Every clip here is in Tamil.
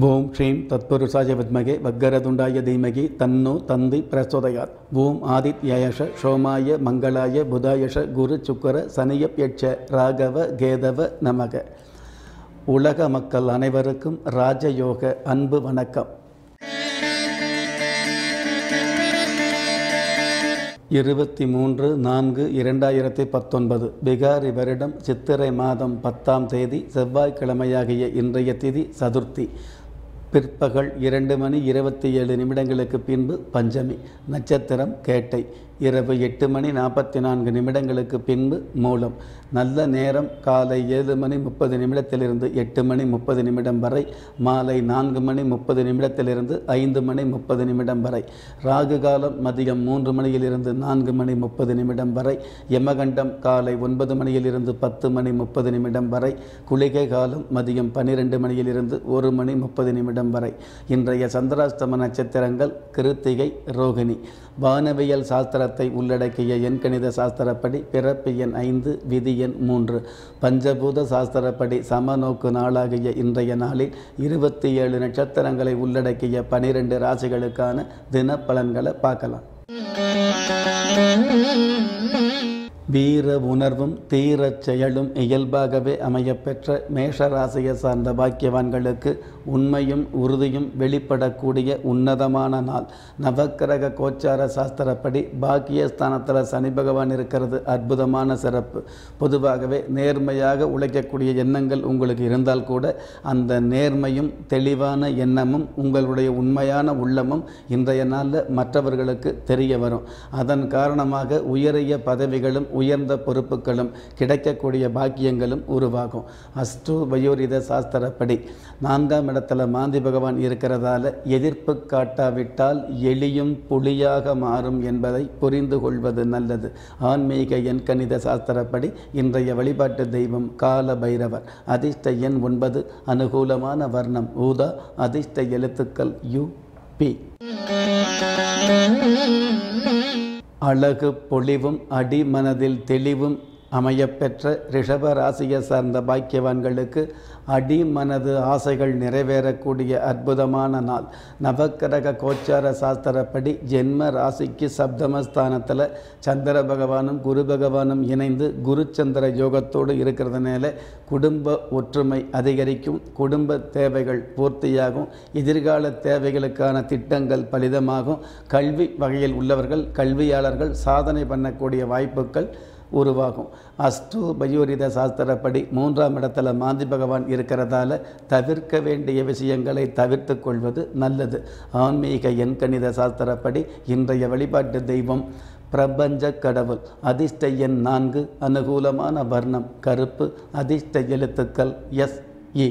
ஓம் ஸ்ரீம் தத்புருஷாய வித்மகே வக்கரதுண்டாய தீமகி தன்னோ தந்தி பிரச்சோதயாத் ஓம் ஆதித்யயஷ சோமாய மங்களாய புதாயஷ குரு சுக்கர சனியப்யட்ச ராகவ கேதவ நமக உலக மக்கள் அனைவருக்கும் ராஜயோக அன்பு வணக்கம் இருபத்தி மூன்று நான்கு இரண்டாயிரத்தி பத்தொன்பது பிகாரி வருடம் சித்திரை மாதம் பத்தாம் தேதி செவ்வாய்க்கிழமையாகிய இன்றைய திதி சதுர்த்தி பிற்பகல் இரண்டு மணி இருபத்தி ஏழு நிமிடங்களுக்கு பின்பு பஞ்சமி நட்சத்திரம் கேட்டை இரவு எட்டு மணி நாற்பத்தி நான்கு நிமிடங்களுக்கு பின்பு மூலம் நல்ல நேரம் காலை ஏழு மணி முப்பது நிமிடத்திலிருந்து எட்டு மணி முப்பது நிமிடம் வரை மாலை நான்கு மணி முப்பது நிமிடத்திலிருந்து ஐந்து மணி முப்பது நிமிடம் வரை ராகு காலம் மதியம் மூன்று மணியிலிருந்து நான்கு மணி முப்பது நிமிடம் வரை யமகண்டம் காலை ஒன்பது மணியிலிருந்து பத்து மணி முப்பது நிமிடம் வரை குளிகை காலம் மதியம் பன்னிரெண்டு மணியிலிருந்து ஒரு மணி முப்பது நிமிடம் வரை இன்றைய சந்திராஷ்டம நட்சத்திரங்கள் கிருத்திகை ரோகிணி வானவியல் சாஸ்திரத்தை உள்ளடக்கிய எண்கணித சாஸ்திரப்படி பிறப்பு எண் ஐந்து விதி எண் மூன்று பஞ்சபூத சாஸ்திரப்படி சமநோக்கு நாளாகிய இன்றைய நாளில் இருபத்தி ஏழு நட்சத்திரங்களை உள்ளடக்கிய பனிரெண்டு ராசிகளுக்கான தின பலன்களை பார்க்கலாம் வீர உணர்வும் தீரச் செயலும் இயல்பாகவே அமையப்பெற்ற மேஷராசியை சார்ந்த பாக்கியவான்களுக்கு உண்மையும் உறுதியும் வெளிப்படக்கூடிய உன்னதமான நாள் நவக்கிரக கோச்சார சாஸ்திரப்படி பாக்கியஸ்தானத்தில் சனி பகவான் இருக்கிறது அற்புதமான சிறப்பு பொதுவாகவே நேர்மையாக உழைக்கக்கூடிய எண்ணங்கள் உங்களுக்கு இருந்தால் கூட அந்த நேர்மையும் தெளிவான எண்ணமும் உங்களுடைய உண்மையான உள்ளமும் இன்றைய நாளில் மற்றவர்களுக்கு தெரிய வரும் அதன் காரணமாக உயரிய பதவிகளும் உயர்ந்த பொறுப்புகளும் கிடைக்கக்கூடிய பாக்கியங்களும் உருவாகும் அஸ்ட்ரோ வயோரித சாஸ்திரப்படி நான்காம் இடத்துல மாந்தி பகவான் இருக்கிறதால எதிர்ப்பு காட்டாவிட்டால் எளியும் புலியாக மாறும் என்பதை புரிந்து கொள்வது நல்லது ஆன்மீக எண் கணித சாஸ்திரப்படி இன்றைய வழிபாட்டு தெய்வம் கால பைரவர் அதிர்ஷ்ட எண் ஒன்பது அனுகூலமான வர்ணம் ஊதா அதிர்ஷ்ட எழுத்துக்கள் யு பி அழகு பொலிவும் அடிமனதில் தெளிவும் அமையப்பெற்ற ரிஷப ராசியை சார்ந்த பாக்கியவான்களுக்கு அடிமனது ஆசைகள் நிறைவேறக்கூடிய அற்புதமான நாள் நவக்கிரக கோச்சார சாஸ்திரப்படி ஜென்ம ராசிக்கு சப்தமஸ்தானத்தில் சந்திர பகவானும் குரு பகவானும் இணைந்து குரு சந்திர யோகத்தோடு இருக்கிறதுனால குடும்ப ஒற்றுமை அதிகரிக்கும் குடும்ப தேவைகள் பூர்த்தியாகும் எதிர்கால தேவைகளுக்கான திட்டங்கள் பலிதமாகும் கல்வி வகையில் உள்ளவர்கள் கல்வியாளர்கள் சாதனை பண்ணக்கூடிய வாய்ப்புகள் உருவாகும் அஸ்ட்ரோ பயோரித சாஸ்திரப்படி மூன்றாம் இடத்துல மாந்தி பகவான் இருக்கிறதால தவிர்க்க வேண்டிய விஷயங்களை தவிர்த்து கொள்வது நல்லது ஆன்மீக எண்கணித சாஸ்திரப்படி இன்றைய வழிபாட்டு தெய்வம் பிரபஞ்ச கடவுள் அதிர்ஷ்ட எண் நான்கு அனுகூலமான வர்ணம் கருப்பு அதிர்ஷ்ட எழுத்துக்கள் எஸ் இ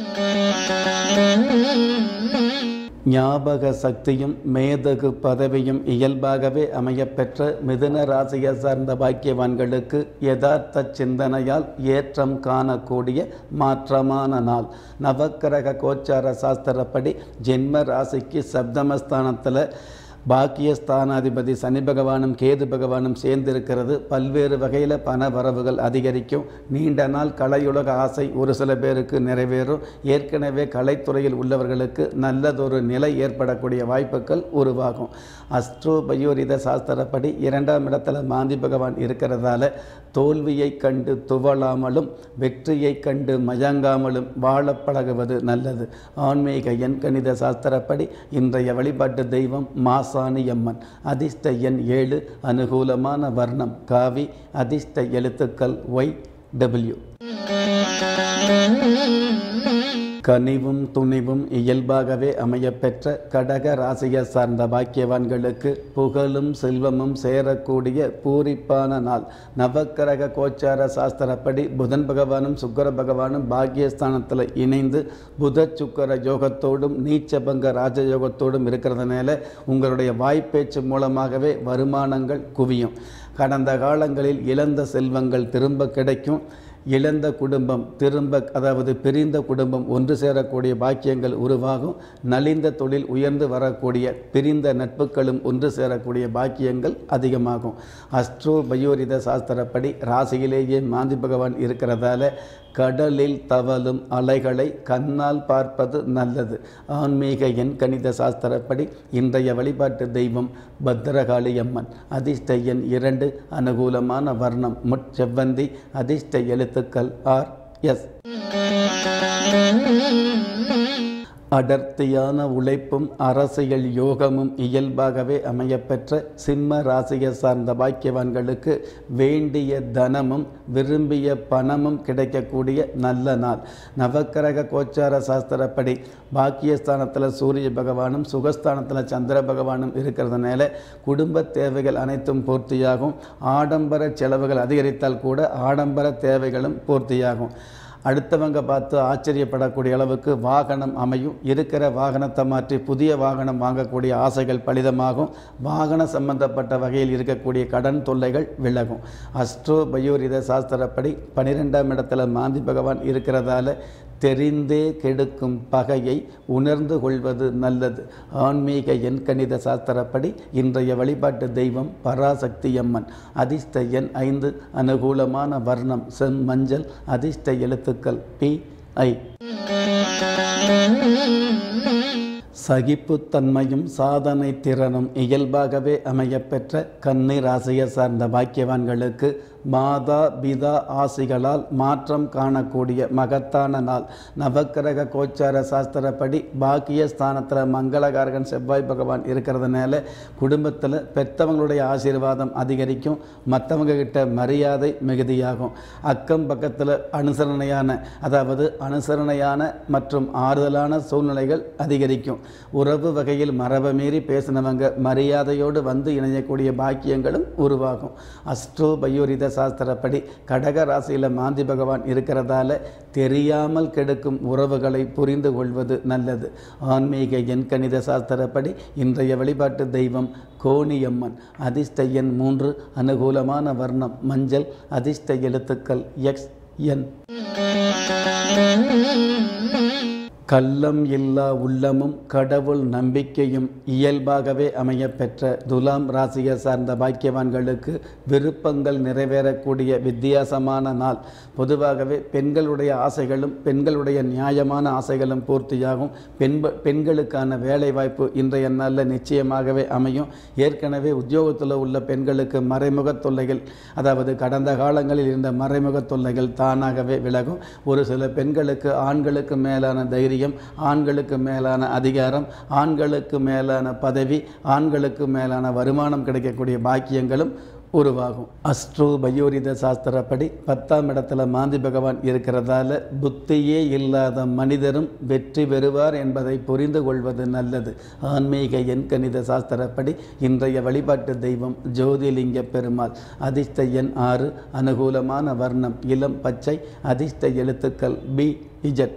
ஞாபக சக்தியும் மேதகு பதவியும் இயல்பாகவே அமையப்பெற்ற மிதுன ராசியை சார்ந்த பாக்கியவான்களுக்கு யதார்த்த சிந்தனையால் ஏற்றம் காணக்கூடிய மாற்றமான நாள் நவக்கிரக கோச்சார சாஸ்திரப்படி ஜென்ம ராசிக்கு சப்தமஸ்தானத்தில் பாக்கியஸ்தானாதிபதி சனி பகவானும் கேது பகவானும் சேர்ந்திருக்கிறது பல்வேறு வகையில் பண வரவுகள் அதிகரிக்கும் நீண்ட நாள் கலையுலக ஆசை ஒரு சில பேருக்கு நிறைவேறும் ஏற்கனவே கலைத்துறையில் உள்ளவர்களுக்கு நல்லதொரு நிலை ஏற்படக்கூடிய வாய்ப்புகள் உருவாகும் அஸ்ட்ரோ பயோரித சாஸ்திரப்படி இரண்டாம் இடத்துல மாந்தி பகவான் இருக்கிறதால தோல்வியை கண்டு துவளாமலும் வெற்றியை கண்டு மயங்காமலும் வாழ பழகுவது நல்லது ஆன்மீக எண்கணித சாஸ்திரப்படி இன்றைய வழிபாட்டு தெய்வம் மாசாணி அம்மன் அதிர்ஷ்ட எண் ஏழு அனுகூலமான வர்ணம் காவி அதிர்ஷ்ட எழுத்துக்கள் ஒய் டபிள்யூ கனிவும் துணிவும் இயல்பாகவே அமையப்பெற்ற கடக ராசியை சார்ந்த பாக்கியவான்களுக்கு புகழும் செல்வமும் சேரக்கூடிய பூரிப்பான நாள் நவக்கிரக கோச்சார சாஸ்திரப்படி புதன் பகவானும் சுக்கர பகவானும் பாக்கியஸ்தானத்தில் இணைந்து புத சுக்கர யோகத்தோடும் நீச்சபங்க ராஜயோகத்தோடும் இருக்கிறதுனால உங்களுடைய வாய்ப்பேச்சு மூலமாகவே வருமானங்கள் குவியும் கடந்த காலங்களில் இழந்த செல்வங்கள் திரும்ப கிடைக்கும் இழந்த குடும்பம் திரும்ப அதாவது பிரிந்த குடும்பம் ஒன்று சேரக்கூடிய பாக்கியங்கள் உருவாகும் நலிந்த தொழில் உயர்ந்து வரக்கூடிய பிரிந்த நட்புகளும் ஒன்று சேரக்கூடிய பாக்கியங்கள் அதிகமாகும் அஸ்ட்ரோ பயோரித சாஸ்திரப்படி ராசியிலேயே மாந்தி பகவான் இருக்கிறதால கடலில் தவழும் அலைகளை கண்ணால் பார்ப்பது நல்லது ஆன்மீக எண் கணித சாஸ்திரப்படி இன்றைய வழிபாட்டு தெய்வம் பத்திரகாளி அம்மன் அதிர்ஷ்ட எண் இரண்டு அனுகூலமான வர்ணம் முட்செவ்வந்தி அதிர்ஷ்ட எழுத்துக்கள் ஆர் எஸ் அடர்த்தியான உழைப்பும் அரசியல் யோகமும் இயல்பாகவே அமையப்பெற்ற சிம்ம ராசியை சார்ந்த பாக்கியவான்களுக்கு வேண்டிய தனமும் விரும்பிய பணமும் கிடைக்கக்கூடிய நல்ல நாள் நவக்கிரக கோச்சார சாஸ்திரப்படி பாக்கியஸ்தானத்தில் சூரிய பகவானும் சுகஸ்தானத்தில் சந்திர பகவானும் இருக்கிறதுனால குடும்ப தேவைகள் அனைத்தும் பூர்த்தியாகும் ஆடம்பர செலவுகள் அதிகரித்தால் கூட ஆடம்பர தேவைகளும் பூர்த்தியாகும் அடுத்தவங்க பார்த்து ஆச்சரியப்படக்கூடிய அளவுக்கு வாகனம் அமையும் இருக்கிற வாகனத்தை மாற்றி புதிய வாகனம் வாங்கக்கூடிய ஆசைகள் பலிதமாகும் வாகன சம்பந்தப்பட்ட வகையில் இருக்கக்கூடிய கடன் தொல்லைகள் விலகும் அஸ்ட்ரோ பயோரித சாஸ்திரப்படி பனிரெண்டாம் இடத்துல மாந்தி பகவான் இருக்கிறதால தெரிந்தே கெடுக்கும் பகையை உணர்ந்து கொள்வது நல்லது ஆன்மீக எண்கணித சாஸ்திரப்படி இன்றைய வழிபாட்டு தெய்வம் பராசக்தி அம்மன் அதிர்ஷ்ட எண் ஐந்து அனுகூலமான வர்ணம் செம் மஞ்சள் அதிர்ஷ்ட எழுத்துக்கள் பி ஐ சகிப்புத்தன்மையும் சாதனை திறனும் இயல்பாகவே அமையப்பெற்ற கன்னி ராசியை சார்ந்த பாக்கியவான்களுக்கு மாதா பிதா ஆசிகளால் மாற்றம் காணக்கூடிய மகத்தான நாள் நவக்கிரக கோச்சார சாஸ்திரப்படி பாக்கிய ஸ்தானத்தில் மங்களகாரகன் செவ்வாய் பகவான் இருக்கிறதுனால குடும்பத்தில் பெற்றவங்களுடைய ஆசீர்வாதம் அதிகரிக்கும் மற்றவங்க கிட்ட மரியாதை மிகுதியாகும் அக்கம் பக்கத்தில் அனுசரணையான அதாவது அனுசரணையான மற்றும் ஆறுதலான சூழ்நிலைகள் அதிகரிக்கும் உறவு வகையில் மரபை மீறி பேசினவங்க மரியாதையோடு வந்து இணையக்கூடிய பாக்கியங்களும் உருவாகும் அஸ்ட்ரோ பயோரித சாஸ்திரப்படி கடக ராசியில் மாந்தி பகவான் இருக்கிறதால தெரியாமல் கெடுக்கும் உறவுகளை புரிந்து கொள்வது நல்லது ஆன்மீக எண் கணித சாஸ்திரப்படி இன்றைய வழிபாட்டு தெய்வம் கோணியம்மன் அதிர்ஷ்ட எண் மூன்று அனுகூலமான வர்ணம் மஞ்சள் அதிர்ஷ்ட எழுத்துக்கள் எக்ஸ் என் கள்ளம் இல்லா உள்ளமும் கடவுள் நம்பிக்கையும் இயல்பாகவே அமையப்பெற்ற துலாம் ராசியை சார்ந்த பாக்கியவான்களுக்கு விருப்பங்கள் நிறைவேறக்கூடிய வித்தியாசமான நாள் பொதுவாகவே பெண்களுடைய ஆசைகளும் பெண்களுடைய நியாயமான ஆசைகளும் பூர்த்தியாகும் பெண் பெண்களுக்கான வேலைவாய்ப்பு இன்றைய நாளில் நிச்சயமாகவே அமையும் ஏற்கனவே உத்தியோகத்தில் உள்ள பெண்களுக்கு மறைமுக தொல்லைகள் அதாவது கடந்த காலங்களில் இருந்த மறைமுக தொல்லைகள் தானாகவே விலகும் ஒரு சில பெண்களுக்கு ஆண்களுக்கு மேலான தைரியம் ஆண்களுக்கு மேலான அதிகாரம் ஆண்களுக்கு மேலான பதவி ஆண்களுக்கு மேலான வருமானம் கிடைக்கக்கூடிய பாக்கியங்களும் உருவாகும் அஸ்ட்ரோ பயோரித சாஸ்திரப்படி பத்தாம் இடத்துல மாந்தி பகவான் இருக்கிறதால புத்தியே இல்லாத மனிதரும் வெற்றி பெறுவார் என்பதை புரிந்து கொள்வது நல்லது ஆன்மீக எண் கணித சாஸ்திரப்படி இன்றைய வழிபாட்டு தெய்வம் ஜோதிலிங்க பெருமாள் அதிர்ஷ்ட எண் ஆறு அனுகூலமான வர்ணம் இளம் பச்சை அதிர்ஷ்ட எழுத்துக்கள் பி இஜட்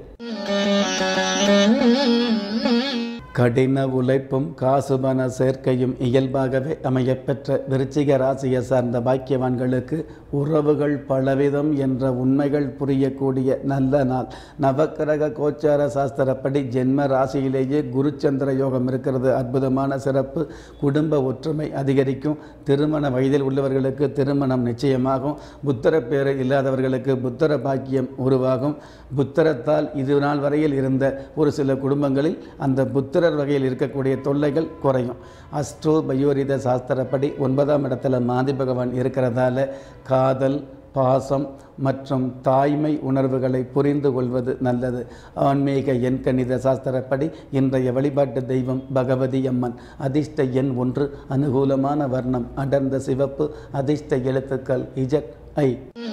கடின உழைப்பும் காசுபண சேர்க்கையும் இயல்பாகவே அமையப்பெற்ற விருச்சிக ராசியை சார்ந்த பாக்கியவான்களுக்கு உறவுகள் பலவிதம் என்ற உண்மைகள் புரியக்கூடிய நல்ல நாள் நவக்கிரக கோச்சார சாஸ்திரப்படி ஜென்ம ராசியிலேயே குருச்சந்திர யோகம் இருக்கிறது அற்புதமான சிறப்பு குடும்ப ஒற்றுமை அதிகரிக்கும் திருமண வயதில் உள்ளவர்களுக்கு திருமணம் நிச்சயமாகும் புத்தர பேரு இல்லாதவர்களுக்கு புத்தர பாக்கியம் உருவாகும் புத்தரத்தால் இது நாள் வரையில் இருந்த ஒரு சில குடும்பங்களில் அந்த புத்திரர் வகையில் இருக்கக்கூடிய தொல்லைகள் குறையும் அஸ்ட்ரோ பயோரித சாஸ்திரப்படி ஒன்பதாம் இடத்துல மாதி பகவான் இருக்கிறதால காதல் பாசம் மற்றும் தாய்மை உணர்வுகளை புரிந்து கொள்வது நல்லது ஆன்மீக எண் கணித சாஸ்திரப்படி இன்றைய வழிபாட்டு தெய்வம் பகவதி அம்மன் அதிர்ஷ்ட எண் ஒன்று அனுகூலமான வர்ணம் அடர்ந்த சிவப்பு அதிர்ஷ்ட எழுத்துக்கள் இஜட் ஐ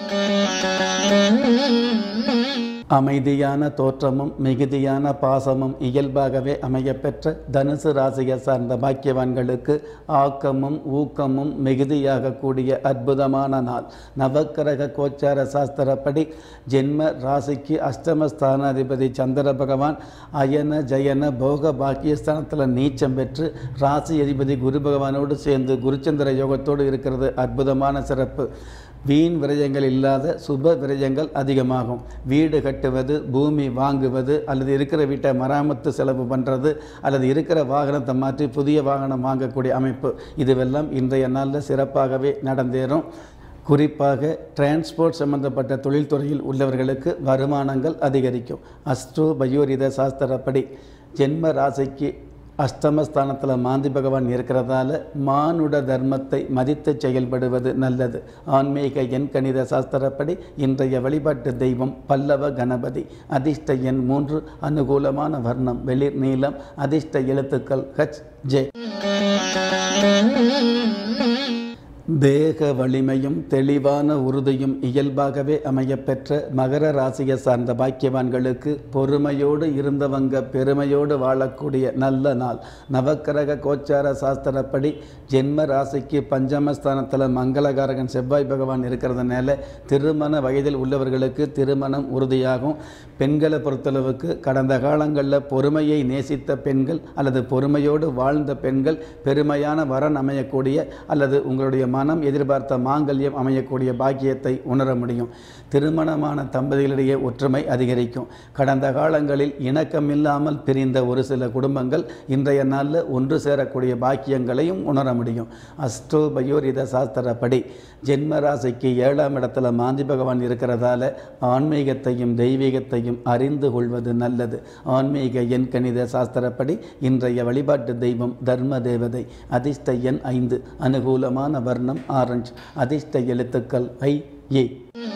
அமைதியான தோற்றமும் மிகுதியான பாசமும் இயல்பாகவே அமையப்பெற்ற தனுசு ராசியை சார்ந்த பாக்கியவான்களுக்கு ஆக்கமும் ஊக்கமும் மிகுதியாகக்கூடிய அற்புதமான நாள் நவக்கிரக கோச்சார சாஸ்திரப்படி ஜென்ம ராசிக்கு அஷ்டமஸ்தானாதிபதி சந்திர பகவான் அயன ஜயன போக பாக்கியஸ்தானத்தில் நீச்சம் பெற்று ராசி அதிபதி குரு பகவானோடு சேர்ந்து குருச்சந்திர யோகத்தோடு இருக்கிறது அற்புதமான சிறப்பு வீண் விரயங்கள் இல்லாத சுப விரயங்கள் அதிகமாகும் வீடு கட்டுவது பூமி வாங்குவது அல்லது இருக்கிற வீட்டை மராமத்து செலவு பண்ணுறது அல்லது இருக்கிற வாகனத்தை மாற்றி புதிய வாகனம் வாங்கக்கூடிய அமைப்பு இதுவெல்லாம் இன்றைய நாளில் சிறப்பாகவே நடந்தேறும் குறிப்பாக டிரான்ஸ்போர்ட் சம்பந்தப்பட்ட தொழில்துறையில் உள்ளவர்களுக்கு வருமானங்கள் அதிகரிக்கும் அஸ்ட்ரோ பயோரித சாஸ்திரப்படி ஜென்ம ராசிக்கு அஷ்டமஸ்தானத்தில் மாந்தி பகவான் இருக்கிறதால மானுட தர்மத்தை மதித்து செயல்படுவது நல்லது ஆன்மீக எண் கணித சாஸ்திரப்படி இன்றைய வழிபாட்டு தெய்வம் பல்லவ கணபதி அதிர்ஷ்ட எண் மூன்று அனுகூலமான வர்ணம் வெளிர் நீளம் அதிர்ஷ்ட எழுத்துக்கள் ஹச் ஜே தேக வலிமையும் தெளிவான உறுதியும் இயல்பாகவே அமையப்பெற்ற மகர ராசியை சார்ந்த பாக்கியவான்களுக்கு பொறுமையோடு இருந்தவங்க பெருமையோடு வாழக்கூடிய நல்ல நாள் நவக்கிரக கோச்சார சாஸ்திரப்படி ஜென்ம ராசிக்கு பஞ்சமஸ்தானத்தில் மங்களகாரகன் செவ்வாய் பகவான் இருக்கிறதுனால திருமண வயதில் உள்ளவர்களுக்கு திருமணம் உறுதியாகும் பெண்களை பொறுத்தளவுக்கு கடந்த காலங்களில் பொறுமையை நேசித்த பெண்கள் அல்லது பொறுமையோடு வாழ்ந்த பெண்கள் பெருமையான வரன் அமையக்கூடிய அல்லது உங்களுடைய மனம் எதிர்பார்த்த மாங்கல்யம் அமையக்கூடிய பாக்கியத்தை உணர முடியும் திருமணமான தம்பதிகளிடையே ஒற்றுமை அதிகரிக்கும் கடந்த காலங்களில் இணக்கமில்லாமல் பிரிந்த ஒரு சில குடும்பங்கள் இன்றைய நாளில் ஒன்று சேரக்கூடிய பாக்கியங்களையும் உணர முடியும் அஸ்ட்ரோ பயோரித சாஸ்திரப்படி ஜென்ம ராசிக்கு ஏழாம் இடத்துல மாந்தி பகவான் இருக்கிறதால ஆன்மீகத்தையும் தெய்வீகத்தையும் அறிந்து கொள்வது நல்லது ஆன்மீக எண் கணித சாஸ்திரப்படி இன்றைய வழிபாட்டு தெய்வம் தர்ம தேவதை அதிர்ஷ்ட எண் ஐந்து அனுகூலமான வர்ணம் ஆரஞ்சு அதிர்ஷ்ட எழுத்துக்கள் ஐ ஏ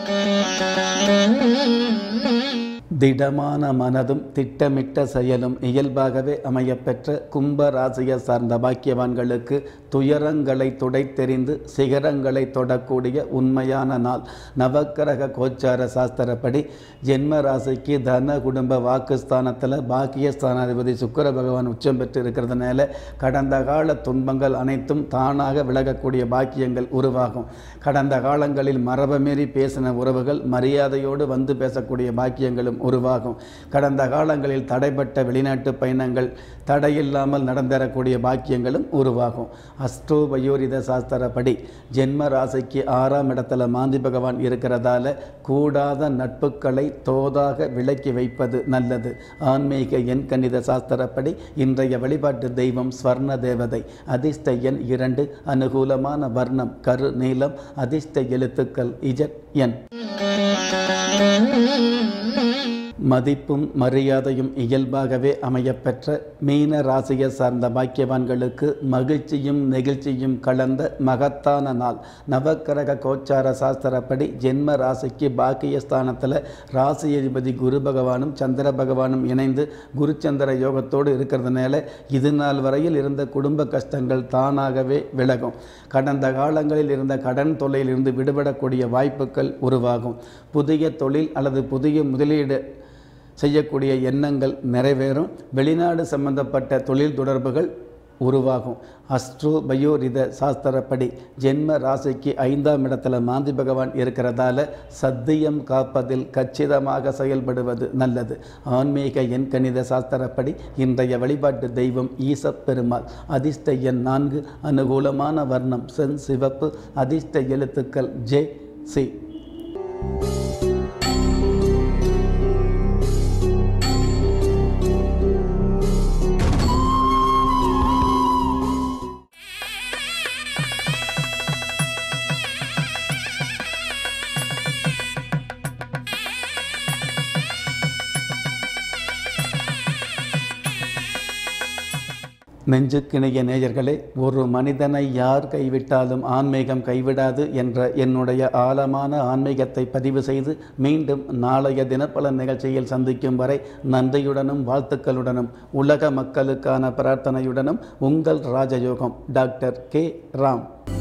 திடமான மனதும் திட்டமிட்ட செயலும் இயல்பாகவே அமையப்பெற்ற கும்ப ராசியை சார்ந்த பாக்கியவான்களுக்கு துயரங்களை துடைத்தெறிந்து சிகரங்களை தொடக்கூடிய உண்மையான நாள் நவக்கிரக கோச்சார சாஸ்திரப்படி ஜென்ம ராசிக்கு தன குடும்ப வாக்குஸ்தானத்தில் பாக்கியஸ்தானாதிபதி சுக்கர பகவான் உச்சம் பெற்று இருக்கிறதுனால கடந்த கால துன்பங்கள் அனைத்தும் தானாக விலகக்கூடிய பாக்கியங்கள் உருவாகும் கடந்த காலங்களில் மரபமீறி பேசின உறவுகள் மரியாதையோடு வந்து பேசக்கூடிய பாக்கியங்களும் உருவாகும் கடந்த காலங்களில் தடைப்பட்ட வெளிநாட்டு பயணங்கள் தடையில்லாமல் நடந்தேறக்கூடிய பாக்கியங்களும் உருவாகும் அஸ்ட்ரோ பயோரித சாஸ்திரப்படி ஜென்ம ராசிக்கு ஆறாம் இடத்துல மாந்தி பகவான் இருக்கிறதால கூடாத நட்புகளை தோதாக விலக்கி வைப்பது நல்லது ஆன்மீக எண் கணித சாஸ்திரப்படி இன்றைய வழிபாட்டு தெய்வம் ஸ்வர்ண தேவதை அதிர்ஷ்ட எண் இரண்டு அனுகூலமான வர்ணம் கரு நீளம் அதிர்ஷ்ட எழுத்துக்கள் இஜட் என் மதிப்பும் மரியாதையும் இயல்பாகவே அமையப்பெற்ற மீன ராசியை சார்ந்த பாக்கியவான்களுக்கு மகிழ்ச்சியும் நெகிழ்ச்சியும் கலந்த மகத்தான நாள் நவக்கிரக கோச்சார சாஸ்திரப்படி ஜென்ம ராசிக்கு பாக்கியஸ்தானத்தில் ராசி அதிபதி குரு பகவானும் சந்திர பகவானும் இணைந்து குருச்சந்திர யோகத்தோடு இருக்கிறதுனால இது நாள் வரையில் இருந்த குடும்ப கஷ்டங்கள் தானாகவே விலகும் கடந்த காலங்களில் இருந்த கடன் தொல்லையிலிருந்து விடுபடக்கூடிய வாய்ப்புகள் உருவாகும் புதிய தொழில் அல்லது புதிய முதலீடு செய்யக்கூடிய எண்ணங்கள் நிறைவேறும் வெளிநாடு சம்பந்தப்பட்ட தொழில் தொடர்புகள் உருவாகும் அஸ்ட்ரோ பயோரித சாஸ்திரப்படி ஜென்ம ராசிக்கு ஐந்தாம் இடத்துல மாந்தி பகவான் இருக்கிறதால சத்தியம் காப்பதில் கச்சிதமாக செயல்படுவது நல்லது ஆன்மீக எண் கணித சாஸ்திரப்படி இன்றைய வழிபாட்டு தெய்வம் ஈசப் பெருமாள் அதிர்ஷ்ட எண் நான்கு அனுகூலமான வர்ணம் சென் சிவப்பு அதிர்ஷ்ட எழுத்துக்கள் ஜே சி நெஞ்சுக்கிணைய நேயர்களே ஒரு மனிதனை யார் கைவிட்டாலும் ஆன்மீகம் கைவிடாது என்ற என்னுடைய ஆழமான ஆன்மீகத்தை பதிவு செய்து மீண்டும் நாளைய தினப்பலன் நிகழ்ச்சியில் சந்திக்கும் வரை நன்றியுடனும் வாழ்த்துக்களுடனும் உலக மக்களுக்கான பிரார்த்தனையுடனும் உங்கள் ராஜயோகம் டாக்டர் கே ராம்